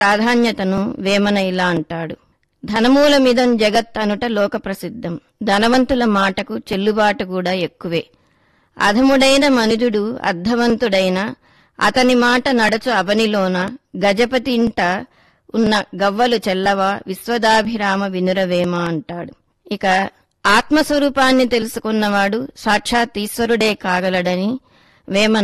ప్రాధాన్యతను వేమన ఇలా అంటాడు ధనమూలమిదం జగత్ అనుట లోక ప్రసిద్ధం ధనవంతుల మాటకు చెల్లుబాటు కూడా ఎక్కువే అధముడైన మనుజుడు అర్ధవంతుడైన అతని మాట నడచు అవనిలోన గజపతి ఇంట ఉన్న గవ్వలు చెల్లవ విశ్వదాభిరామ వినురవేమ అంటాడు ఇక ఆత్మస్వరూపాన్ని తెలుసుకున్నవాడు సాక్షాత్ ఈశ్వరుడే కాగలడని వేమన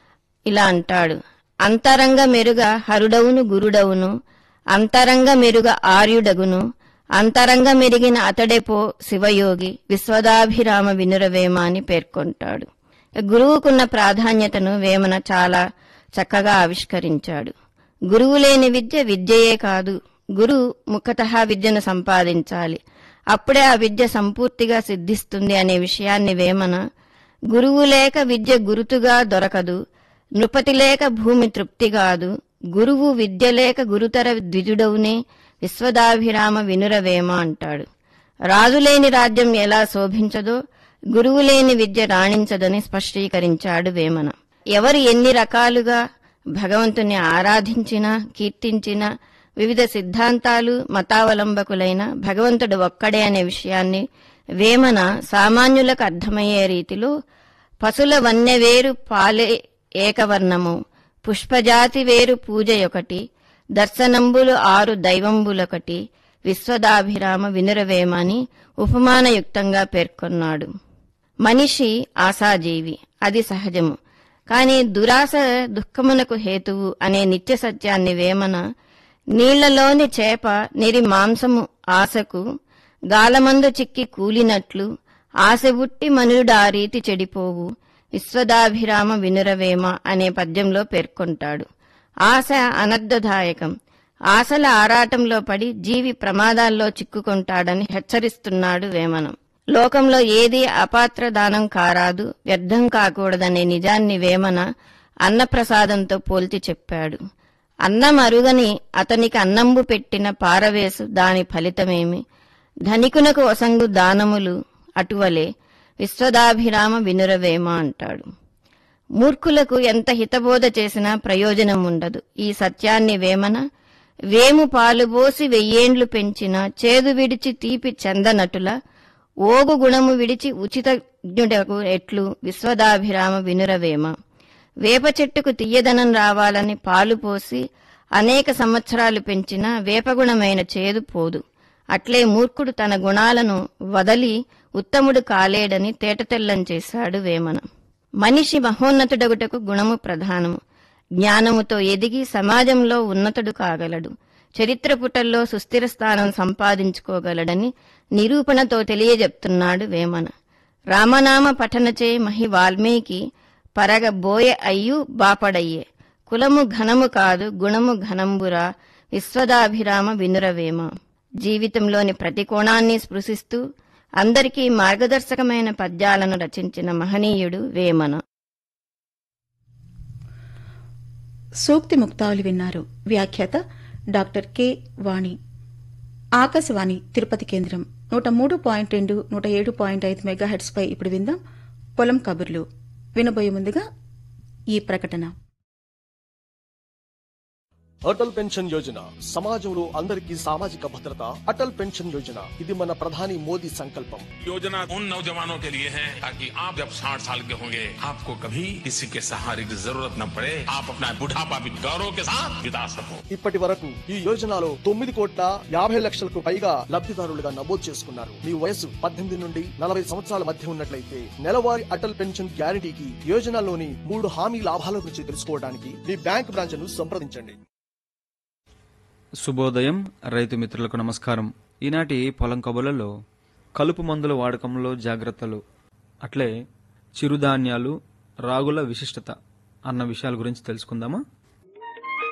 ఇలా అంటాడు అంతరంగ మెరుగ హరుడవును గురుడవును అంతరంగ మెరుగ ఆర్యుడగును అంతరంగ మెరిగిన అతడెపో శివయోగి విశ్వదాభిరామ వినురవేమ అని పేర్కొంటాడు గురువుకున్న ప్రాధాన్యతను వేమన చాలా చక్కగా ఆవిష్కరించాడు గురువు లేని విద్య విద్యయే కాదు గురు ముఖతః విద్యను సంపాదించాలి అప్పుడే ఆ విద్య సంపూర్తిగా సిద్ధిస్తుంది అనే విషయాన్ని వేమన గురువు లేక విద్య గురుతుగా దొరకదు నృపతి లేక భూమి తృప్తి కాదు గురువు విద్య లేక గురుతర ద్విజుడవునే విశ్వదాభిరామ వినురవేమ అంటాడు రాజులేని రాజ్యం ఎలా శోభించదో గురువు లేని విద్య రాణించదని స్పష్టీకరించాడు వేమన ఎవరు ఎన్ని రకాలుగా భగవంతుని ఆరాధించినా కీర్తించినా వివిధ సిద్ధాంతాలు మతావలంబకులైన భగవంతుడు ఒక్కడే అనే విషయాన్ని వేమన సామాన్యులకు అర్థమయ్యే రీతిలో పశుల వన్నె వేరు పాలే ఏకవర్ణము పుష్పజాతి వేరు పూజయొకటి దర్శనంబులు ఆరు దైవంబులొకటి విశ్వదాభిరామ వినురవేమ అని ఉపమానయుక్తంగా పేర్కొన్నాడు మనిషి ఆశాజీవి అది సహజము కాని దురాశ దుఃఖమునకు హేతువు అనే నిత్య సత్యాన్ని వేమన నీళ్లలోని చేప నిరి మాంసము ఆశకు గాలమందు చిక్కి కూలినట్లు ఆశబుట్టి మనుడా రీతి చెడిపోవు విశ్వదాభిరామ వినురవేమ అనే పద్యంలో పేర్కొంటాడు ఆశ అనర్థదాయకం ఆశల ఆరాటంలో పడి జీవి ప్రమాదాల్లో చిక్కుకుంటాడని హెచ్చరిస్తున్నాడు వేమనం లోకంలో ఏదీ అపాత్ర దానం కారాదు వ్యర్థం కాకూడదనే నిజాన్ని వేమన అన్నప్రసాదంతో పోల్చి చెప్పాడు అన్నం అరుగని అతనికి అన్నంబు పెట్టిన పారవేసు దాని ఫలితమేమి ధనికునకు ఒసంగు దానములు అటువలే విశ్వదాభిరామ వినురవేమ అంటాడు మూర్ఖులకు ఎంత హితబోధ చేసినా ప్రయోజనం ఉండదు ఈ సత్యాన్ని వేమన వేము పాలుబోసి వెయ్యేండ్లు పెంచిన చేదు విడిచి తీపి చందనటుల ఓగు గుణము విడిచి ఉచితజ్ఞుడకు ఎట్లు విశ్వదాభిరామ వినురవేమ వేప చెట్టుకు తీయదనం రావాలని పాలు పోసి అనేక సంవత్సరాలు పెంచిన వేపగుణమైన చేదు పోదు అట్లే మూర్ఖుడు తన గుణాలను వదలి ఉత్తముడు కాలేడని తేటతెల్లం చేశాడు వేమన మనిషి మహోన్నతుడగుటకు గుణము ప్రధానము జ్ఞానముతో ఎదిగి సమాజంలో ఉన్నతుడు కాగలడు చరిత్ర పుటల్లో సుస్థిర స్థానం సంపాదించుకోగలడని నిరూపణతో తెలియజెప్తున్నాడు వేమన రామనామ పఠనచే మహి వాల్మీకి పరగ బోయ అయ్యు బాపడయ్యే కులము ఘనము కాదు గుణము ఘనంబురా విశ్వదాభిరామ వినురవేమ జీవితంలోని ప్రతి కోణాన్ని స్పృశిస్తూ అందరికీ మార్గదర్శకమైన పద్యాలను రచించిన మహనీయుడు వేమన సూక్తి ముక్తావళి విన్నారు వ్యాఖ్యాత డాక్టర్ కె వాణి ఆకాశవాణి తిరుపతి కేంద్రం నూట మూడు పాయింట్ రెండు నూట ఏడు పాయింట్ ఐదు మెగాహెట్స్ పై ఇప్పుడు విందాం పొలం కబుర్లు వినబోయే ముందుగా ఈ ప్రకటన అటల్ పెన్షన్ యోజన సమాజంలో అందరికీ సామాజిక భద్రత అటల్ పెన్షన్ యోజన ఇది మన ప్రధాని మోదీ సంకల్పం योजना उन नौजवानों के लिए है ताकि आप जब 60 साल के होंगे आपको कभी किसी के सहारे की जरूरत न पड़े आप अपना बुढ़ापा भी गौरव के साथ बिता सको ఇప్పటి వరకు ఈ యోజనలో తొమ్మిది కోట్ల యాభై లక్షలకు పైగా లబ్ధిదారులుగా నమోదు చేసుకున్నారు మీ వయసు పద్దెనిమిది నుండి నలభై సంవత్సరాల మధ్య ఉన్నట్లయితే నెలవారీ అటల్ పెన్షన్ గ్యారంటీకి యోజనలోని మూడు హామీ లాభాల గురించి తెలుసుకోవడానికి మీ బ్యాంక్ బ్రాంచ్ ను సంప్రదించండి శుభోదయం రైతు మిత్రులకు నమస్కారం ఈనాటి పొలం కబులలో కలుపు మందుల వాడకంలో జాగ్రత్తలు అట్లే చిరుధాన్యాలు రాగుల విశిష్టత అన్న విషయాల గురించి తెలుసుకుందామా